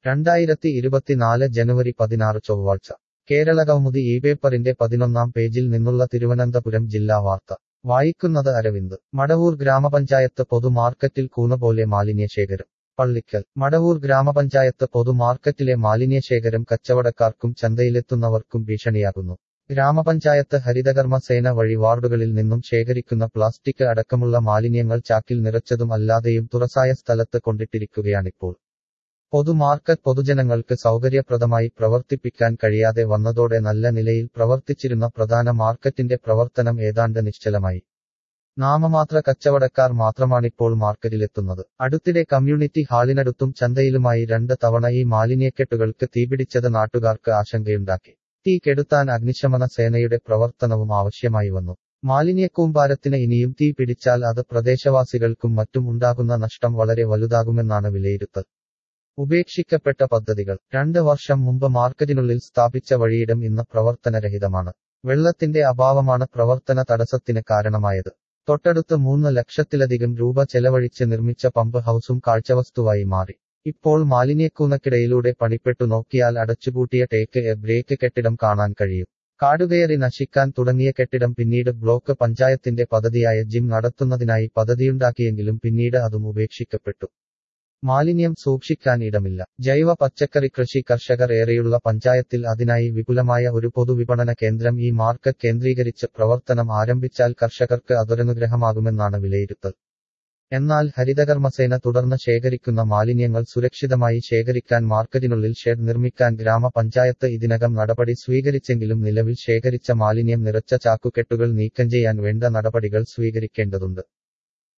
രണ്ടായിരത്തി ഇരുപത്തിനാല് ജനുവരി പതിനാറ് ചൊവ്വാഴ്ച കേരള കൗമുദി ഈ പേപ്പറിന്റെ പതിനൊന്നാം പേജിൽ നിന്നുള്ള തിരുവനന്തപുരം ജില്ലാ വാർത്ത വായിക്കുന്നത് അരവിന്ദ് മടവൂർ ഗ്രാമപഞ്ചായത്ത് പൊതുമാർക്കറ്റിൽ കൂനപോലെ മാലിന്യശേഖരം പള്ളിക്കൽ മടവൂർ ഗ്രാമപഞ്ചായത്ത് പൊതുമാർക്കറ്റിലെ മാലിന്യശേഖരം കച്ചവടക്കാർക്കും ചന്തയിലെത്തുന്നവർക്കും ഭീഷണിയാകുന്നു ഗ്രാമപഞ്ചായത്ത് ഹരിതകർമ്മ സേന വഴി വാർഡുകളിൽ നിന്നും ശേഖരിക്കുന്ന പ്ലാസ്റ്റിക് അടക്കമുള്ള മാലിന്യങ്ങൾ ചാക്കിൽ നിറച്ചതും അല്ലാതെയും തുറസായ സ്ഥലത്ത് കൊണ്ടിട്ടിരിക്കുകയാണിപ്പോൾ പൊതുമാർക്കറ്റ് പൊതുജനങ്ങൾക്ക് സൗകര്യപ്രദമായി പ്രവർത്തിപ്പിക്കാൻ കഴിയാതെ വന്നതോടെ നല്ല നിലയിൽ പ്രവർത്തിച്ചിരുന്ന പ്രധാന മാർക്കറ്റിന്റെ പ്രവർത്തനം ഏതാണ്ട് നിശ്ചലമായി നാമമാത്ര കച്ചവടക്കാർ മാത്രമാണിപ്പോൾ മാർക്കറ്റിലെത്തുന്നത് അടുത്തിടെ കമ്മ്യൂണിറ്റി ഹാളിനടുത്തും ചന്തയിലുമായി രണ്ട് തവണ ഈ മാലിന്യക്കെട്ടുകൾക്ക് തീപിടിച്ചത് നാട്ടുകാർക്ക് ആശങ്കയുണ്ടാക്കി തീ കെടുത്താൻ അഗ്നിശമന സേനയുടെ പ്രവർത്തനവും ആവശ്യമായി വന്നു മാലിന്യക്കൂമ്പാരത്തിന് ഇനിയും തീ പിടിച്ചാൽ അത് പ്രദേശവാസികൾക്കും മറ്റും ഉണ്ടാകുന്ന നഷ്ടം വളരെ വലുതാകുമെന്നാണ് വിലയിരുത്തൽ ഉപേക്ഷിക്കപ്പെട്ട പദ്ധതികൾ രണ്ട് വർഷം മുമ്പ് മാർക്കറ്റിനുള്ളിൽ സ്ഥാപിച്ച വഴിയിടം ഇന്ന് പ്രവർത്തനരഹിതമാണ് വെള്ളത്തിന്റെ അഭാവമാണ് പ്രവർത്തന തടസ്സത്തിന് കാരണമായത് തൊട്ടടുത്ത് മൂന്ന് ലക്ഷത്തിലധികം രൂപ ചെലവഴിച്ച് നിർമ്മിച്ച പമ്പ് ഹൌസും കാഴ്ചവസ്തുവായി മാറി ഇപ്പോൾ മാലിന്യക്കൂനക്കിടയിലൂടെ പണിപ്പെട്ടു നോക്കിയാൽ അടച്ചുപൂട്ടിയ ടേക്ക് എ ബ്രേക്ക് കെട്ടിടം കാണാൻ കഴിയും കാടുകയറി നശിക്കാൻ തുടങ്ങിയ കെട്ടിടം പിന്നീട് ബ്ലോക്ക് പഞ്ചായത്തിന്റെ പദ്ധതിയായ ജിം നടത്തുന്നതിനായി പദ്ധതിയുണ്ടാക്കിയെങ്കിലും പിന്നീട് അതും ഉപേക്ഷിക്കപ്പെട്ടു മാലിന്യം സൂക്ഷിക്കാൻ ഇടമില്ല ജൈവ പച്ചക്കറി കൃഷി കർഷകർ ഏറെയുള്ള പഞ്ചായത്തിൽ അതിനായി വിപുലമായ ഒരു പൊതുവിപണന കേന്ദ്രം ഈ മാർക്കറ്റ് കേന്ദ്രീകരിച്ച് പ്രവർത്തനം ആരംഭിച്ചാൽ കർഷകർക്ക് അതൊരനുഗ്രഹമാകുമെന്നാണ് വിലയിരുത്തൽ എന്നാൽ ഹരിതകർമ്മസേന തുടർന്ന് ശേഖരിക്കുന്ന മാലിന്യങ്ങൾ സുരക്ഷിതമായി ശേഖരിക്കാൻ മാർക്കറ്റിനുള്ളിൽ ഷെഡ് നിർമ്മിക്കാൻ ഗ്രാമപഞ്ചായത്ത് ഇതിനകം നടപടി സ്വീകരിച്ചെങ്കിലും നിലവിൽ ശേഖരിച്ച മാലിന്യം നിറച്ച ചാക്കുകെട്ടുകൾ നീക്കം ചെയ്യാൻ വേണ്ട നടപടികൾ സ്വീകരിക്കേണ്ടതുണ്ട്